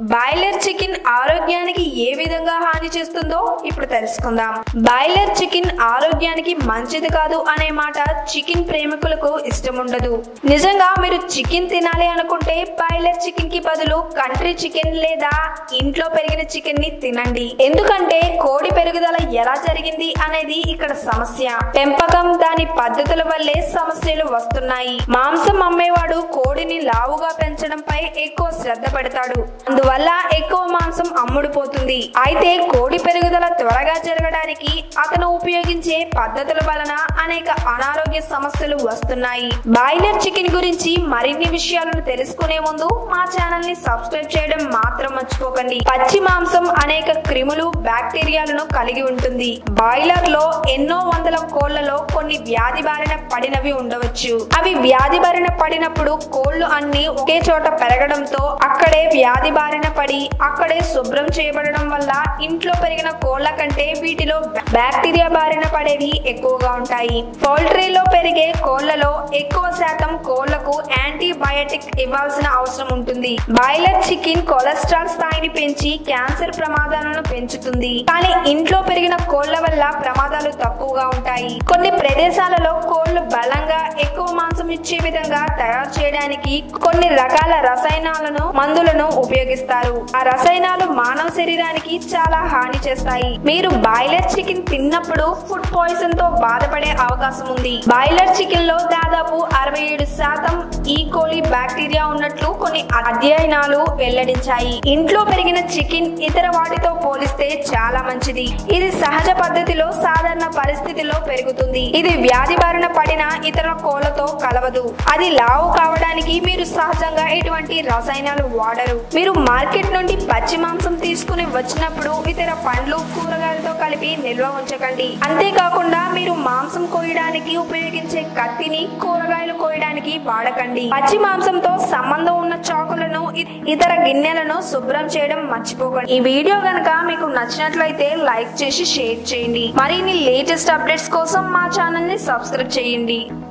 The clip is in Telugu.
బాయిలర్ చికెన్ ఆరోగ్యానికి ఏ విధంగా హాని చేస్తుందో ఇప్పుడు తెలుసుకుందాం బాయిలర్ చికెన్ ఆరోగ్యానికి మంచిది కాదు అనే మాట చికెన్ ప్రేమికులకు ఇష్టం ఉండదు నిజంగా మీరు చికెన్ తినాలి అనుకుంటే బాయిలర్ చికెన్ కి బదులు కంట్రీ చికెన్ లేదా ఇంట్లో పెరిగిన చికెన్ ని తినండి ఎందుకంటే కోడి పెరుగుదల ఎలా జరిగింది అనేది ఇక్కడ సమస్య పెంపకం దాని పద్ధతుల వల్లే సమస్యలు వస్తున్నాయి మాంసం అమ్మేవాడు కోడిని లావుగా పెంచడంపై ఎక్కువ శ్రద్ధ పెడతాడు అందువల్ల ఎక్కువ మాంసం అమ్ముడుపోతుంది అయితే కోడి పెరుగుదల త్వరగా జరగడానికి అతను ఉపయోగించే పద్ధతుల వలన అనేక అనారోగ్య సమస్యలు వస్తున్నాయి బాయిలర్ చికెన్ గురించి మరిన్ని విషయాలను తెలుసుకునే ముందు మా ఛానల్ ని సబ్స్క్రైబ్ చేయడం మాత్రం మర్చిపోకండి పచ్చి మాంసం అనేక క్రిములు బ్యాక్టీరియాలను కలిగి ఉంటుంది బాయిలర్ లో ఎన్నో వందల కోళ్లలో కొన్ని వ్యాధి బారిన పడినవి ఉండవచ్చు అవి వ్యాధి బారిన పడినప్పుడు కోళ్లు అన్ని ఒకే చోట పెరగడంతో అక్కడే వ్యాధి బారిన పడి అక్కడే శుభ్రం చేయబడడం వల్ల ఇంట్లో పెరిగిన కోళ్ల కంటే వీటిలో బ్యాక్టీరియా బారిన పడేవి ఎక్కువగా ఉంటాయి పౌల్ట్రీలో పెరిగే కోళ్లలో ఎక్కువ శాతం కోళ్లకు యాంటీబయాటిక్ ఇవ్వాల్సిన అవసరం ఉంటుంది బాయిలర్ చికెన్ కొలెస్ట్రాల్ స్థాయిని పెంచి క్యాన్సర్ ప్రమాదాలను పెంచుతుంది కానీ ఇంట్లో పెరిగిన కోళ్ల వల్ల ప్రమాదాలు తక్కువగా ఉంటాయి కొన్ని ప్రదేశాలలో కోళ్లు బలంగా ఎక్కువ మాంసం ఇచ్చే విధంగా తయారు చేయడానికి కొన్ని రకాల రసాయనాలను మందులను ఉపయోగిస్తారు ఆ రసాయనాలు మానవ శరీరానికి చాలా హాని చేస్తాయి మీరు బాయిలర్ చికెన్ తిన్నప్పుడు ఫుడ్ పాయిజన్ తో బాధపడే అవకాశం ఉంది బాయిలర్ చికెన్ లో దాదాపు అరవై ఏడు శాతం ఈ కోలి బ్యాక్టీరియా ఉన్నట్లు కొన్ని అధ్యయనాలు వెల్లడించాయి ఇంట్లో పెరిగిన చికెన్ ఇతర వాటితో పోలిస్తే చాలా మంచిది ఇది సహజ పద్ధతిలో సాధారణ పరిస్థితిలో పెరుగుతుంది ఇది వ్యాధి బారిన పడిన ఇతర కోళ్లతో కలవదు అది లావు కావడానికి మీరు సహజంగా ఎటువంటి రసాయనాలు వాడరు మీరు మార్కెట్ నుండి పచ్చి మాంసం తీసుకుని వచ్చినప్పుడు ఇతర పండ్లు కూరగాయలతో కలిపి నిల్వ ఉంచకండి అంతేకాకుండా మీరు మాంసం కోయడానికి ఉపయోగించే కత్తిని కూరగాయలు కోయడానికి వాడకండి పచ్చి మాంసంతో సంబంధం ఉన్న చాకులను ఇ- ఇతర గిన్నెలను శుభ్రం చేయడం మర్చిపోకండి ఈ వీడియో గనక మీకు నచ్చినట్లయితే లైక్ చేసి షేర్ చేయండి మరిన్ని లేటెస్ట్ అప్డేట్స్ కోసం మా ఛానల్ ని సబ్స్క్రైబ్ చేయండి